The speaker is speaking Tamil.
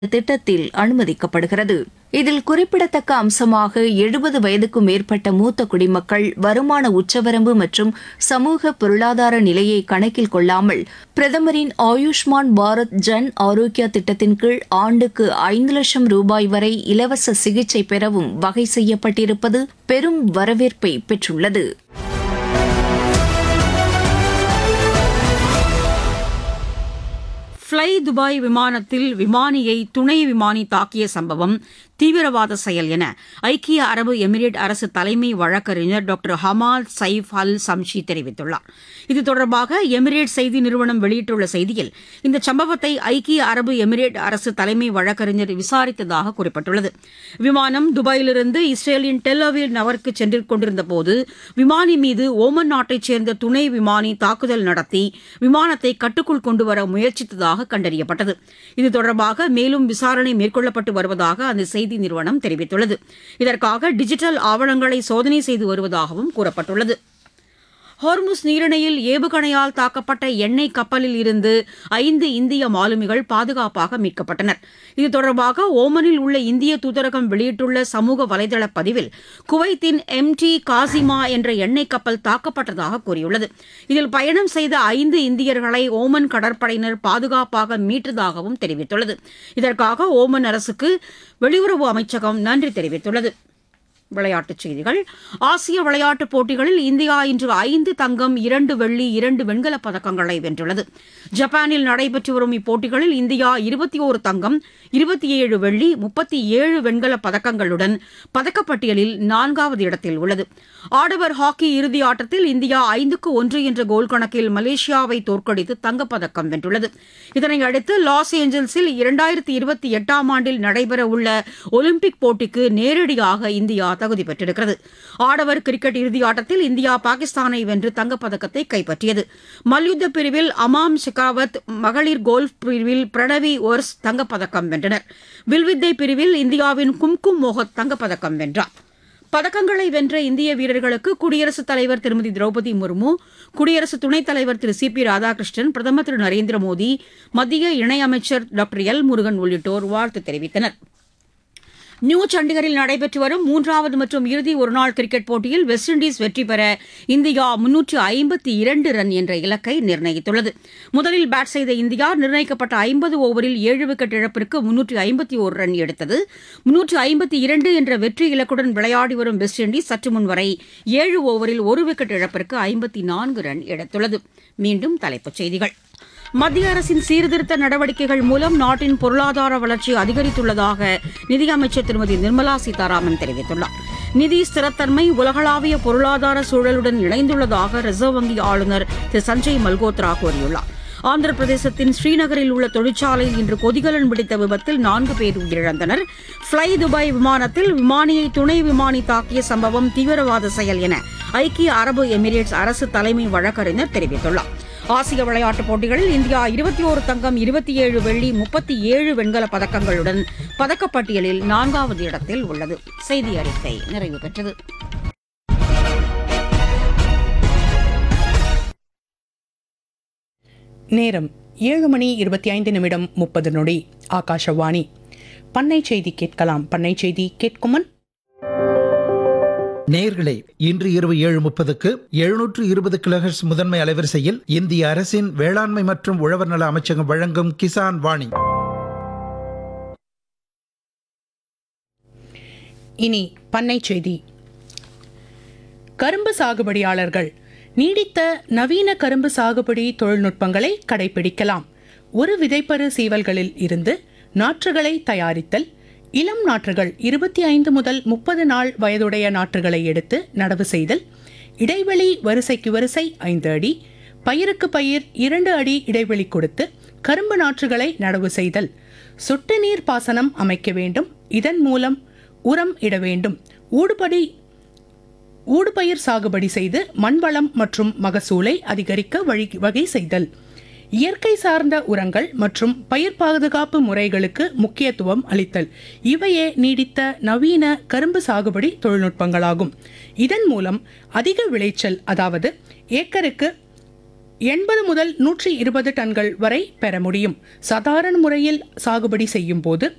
திட்டத்தில் அனுமதிக்கப்படுகிறது இதில் குறிப்பிடத்தக்க அம்சமாக எழுபது வயதுக்கும் மேற்பட்ட மூத்த குடிமக்கள் வருமான உச்சவரம்பு மற்றும் சமூக பொருளாதார நிலையை கணக்கில் கொள்ளாமல் பிரதமரின் ஆயுஷ்மான் பாரத் ஜன் ஆரோக்கியா திட்டத்தின் கீழ் ஆண்டுக்கு ஐந்து லட்சம் ரூபாய் வரை இலவச சிகிச்சை பெறவும் வகை செய்யப்பட்டிருப்பது பெரும் வரவேற்பை பெற்றுள்ளது ஃப்ளை துபாய் விமானத்தில் விமானியை துணை விமானி தாக்கிய சம்பவம் தீவிரவாத செயல் என ஐக்கிய அரபு எமிரேட் அரசு தலைமை வழக்கறிஞர் டாக்டர் ஹமால் சைஃப் அல் சம்ஷி தெரிவித்துள்ளார் இது தொடர்பாக எமிரேட் செய்தி நிறுவனம் வெளியிட்டுள்ள செய்தியில் இந்த சம்பவத்தை ஐக்கிய அரபு எமிரேட் அரசு தலைமை வழக்கறிஞர் விசாரித்ததாக குறிப்பிட்டுள்ளது விமானம் துபாயிலிருந்து இஸ்ரேலின் டெல் அவிவ் நகருக்கு சென்று கொண்டிருந்தபோது விமானி மீது ஓமன் நாட்டைச் சேர்ந்த துணை விமானி தாக்குதல் நடத்தி விமானத்தை கட்டுக்குள் கொண்டுவர முயற்சித்ததாக கண்டறியப்பட்டது இது தொடர்பாக மேலும் விசாரணை மேற்கொள்ளப்பட்டு வருவதாக அந்த செய்தி நிறுவனம் தெரிவித்துள்ளது இதற்காக டிஜிட்டல் ஆவணங்களை சோதனை செய்து வருவதாகவும் கூறப்பட்டுள்ளது ஹோர்முஸ் நீரிணையில் ஏவுகணையால் தாக்கப்பட்ட எண்ணெய் கப்பலில் இருந்து ஐந்து இந்திய மாலுமிகள் பாதுகாப்பாக மீட்கப்பட்டனர் இது தொடர்பாக ஓமனில் உள்ள இந்திய தூதரகம் வெளியிட்டுள்ள சமூக வலைதள பதிவில் குவைத்தின் எம் டி காசிமா என்ற எண்ணெய் கப்பல் தாக்கப்பட்டதாக கூறியுள்ளது இதில் பயணம் செய்த ஐந்து இந்தியர்களை ஓமன் கடற்படையினர் பாதுகாப்பாக மீட்டதாகவும் தெரிவித்துள்ளது இதற்காக ஓமன் அரசுக்கு வெளியுறவு அமைச்சகம் நன்றி தெரிவித்துள்ளது விளையாட்டுச் செய்திகள் ஆசிய விளையாட்டுப் போட்டிகளில் இந்தியா இன்று ஐந்து தங்கம் இரண்டு வெள்ளி இரண்டு வெண்கலப் பதக்கங்களை வென்றுள்ளது ஜப்பானில் நடைபெற்று வரும் இப்போட்டிகளில் இந்தியா இருபத்தி ஓரு தங்கம் இருபத்தி ஏழு வெள்ளி முப்பத்தி ஏழு வெண்கலப் பதக்கங்களுடன் பதக்கப்பட்டியலில் நான்காவது இடத்தில் உள்ளது ஆடவர் ஹாக்கி இறுதி ஆட்டத்தில் இந்தியா ஐந்துக்கு ஒன்று என்ற கோல் கணக்கில் மலேசியாவை தோற்கடித்து தங்கப்பதக்கம் வென்றுள்ளது இதனையடுத்து லாஸ் ஏஞ்சல்ஸில் இரண்டாயிரத்தி இருபத்தி எட்டாம் ஆண்டில் நடைபெறவுள்ள ஒலிம்பிக் போட்டிக்கு நேரடியாக இந்தியா தகுதி பெற்றிருக்கிறது ஆடவர் கிரிக்கெட் இறுதியாட்டத்தில் இந்தியா பாகிஸ்தானை வென்று தங்கப்பதக்கத்தை கைப்பற்றியது மல்யுத்த பிரிவில் அமாம் ஷெகாவத் மகளிர் கோல்ஃப் பிரிவில் பிரணவி ஒர்ஸ் தங்கப்பதக்கம் வென்றனர் வில்வித்தை பிரிவில் இந்தியாவின் கும்கும் மோகத் தங்கப்பதக்கம் வென்றார் பதக்கங்களை வென்ற இந்திய வீரர்களுக்கு குடியரசுத் தலைவர் திருமதி திரௌபதி முர்மு குடியரசு துணைத் தலைவர் திரு சி பி ராதாகிருஷ்ணன் பிரதமர் திரு நரேந்திர மோடி மத்திய இணையமைச்சர் டாக்டர் எல் முருகன் உள்ளிட்டோர் வாழ்த்து தெரிவித்தனர் நியூ சண்டிகரில் நடைபெற்று வரும் மூன்றாவது மற்றும் இறுதி ஒருநாள் கிரிக்கெட் போட்டியில் வெஸ்ட் இண்டீஸ் வெற்றி பெற இந்தியா முன்னூற்று ஐம்பத்தி இரண்டு ரன் என்ற இலக்கை நிர்ணயித்துள்ளது முதலில் பேட் செய்த இந்தியா நிர்ணயிக்கப்பட்ட ஐம்பது ஓவரில் ஏழு விக்கெட் இழப்பிற்கு முன்னூற்று ஐம்பத்தி ஒரு ரன் எடுத்தது முன்னூற்று ஐம்பத்தி இரண்டு என்ற வெற்றி இலக்குடன் விளையாடி வரும் வெஸ்ட் இண்டீஸ் சற்று முன் வரை ஏழு ஓவரில் ஒரு விக்கெட் இழப்பிற்கு ஐம்பத்தி நான்கு ரன் எடுத்துள்ளது மீண்டும் தலைப்புச் செய்திகள் மத்திய அரசின் சீர்திருத்த நடவடிக்கைகள் மூலம் நாட்டின் பொருளாதார வளர்ச்சி அதிகரித்துள்ளதாக நிதியமைச்சர் திருமதி நிர்மலா சீதாராமன் தெரிவித்துள்ளார் நிதி ஸ்திரத்தன்மை உலகளாவிய பொருளாதார சூழலுடன் இணைந்துள்ளதாக ரிசர்வ் வங்கி ஆளுநர் திரு சஞ்சய் மல்கோத்ரா கூறியுள்ளார் ஆந்திர பிரதேசத்தின் ஸ்ரீநகரில் உள்ள தொழிற்சாலையில் இன்று கொதிகலன் பிடித்த விபத்தில் நான்கு பேர் உயிரிழந்தனர் ஃப்ளை துபாய் விமானத்தில் விமானியை துணை விமானி தாக்கிய சம்பவம் தீவிரவாத செயல் என ஐக்கிய அரபு எமிரேட்ஸ் அரசு தலைமை வழக்கறிஞர் தெரிவித்துள்ளார் ஆசிய விளையாட்டுப் போட்டிகளில் இந்தியா இருபத்தி ஓரு தங்கம் இருபத்தி ஏழு வெள்ளி முப்பத்தி ஏழு வெண்கல பதக்கங்களுடன் பதக்கப்பட்டியலில் நான்காவது இடத்தில் உள்ளது செய்தி அறிக்கை நிறைவு பெற்றது நேரம் ஏழு மணி இருபத்தி ஐந்து நிமிடம் முப்பது நொடி ஆகாஷவாணி பண்ணை செய்தி கேட்கலாம் பண்ணை செய்தி கேட்குமன் நேயர்களே இன்று இரவு ஏழு முப்பதுக்கு எழுநூற்று இருபது கிலோஹெர்ட்ஸ் முதன்மை அலைவரிசையில் இந்திய அரசின் வேளாண்மை மற்றும் உழவர் நல அமைச்சகம் வழங்கும் கிசான் வாணி இனி பண்ணை செய்தி கரும்பு சாகுபடியாளர்கள் நீடித்த நவீன கரும்பு சாகுபடி தொழில்நுட்பங்களை கடைபிடிக்கலாம் ஒரு விதைப்பரு சீவல்களில் இருந்து நாற்றுகளை தயாரித்தல் இளம் நாற்றுகள் இருபத்தி ஐந்து முதல் முப்பது நாள் வயதுடைய நாற்றுகளை எடுத்து நடவு செய்தல் இடைவெளி வரிசைக்கு வரிசை ஐந்து அடி பயிருக்கு பயிர் இரண்டு அடி இடைவெளி கொடுத்து கரும்பு நாற்றுகளை நடவு செய்தல் சொட்டு நீர் பாசனம் அமைக்க வேண்டும் இதன் மூலம் உரம் இட வேண்டும் ஊடுபடி ஊடுபயிர் சாகுபடி செய்து மண்வளம் மற்றும் மகசூலை அதிகரிக்க வழி வகை செய்தல் இயற்கை சார்ந்த உரங்கள் மற்றும் பயிர் பாதுகாப்பு முறைகளுக்கு முக்கியத்துவம் அளித்தல் இவையே நீடித்த நவீன கரும்பு சாகுபடி தொழில்நுட்பங்களாகும் இதன் மூலம் அதிக விளைச்சல் அதாவது ஏக்கருக்கு எண்பது முதல் நூற்றி இருபது டன்கள் வரை பெற முடியும் சாதாரண முறையில் சாகுபடி செய்யும் போது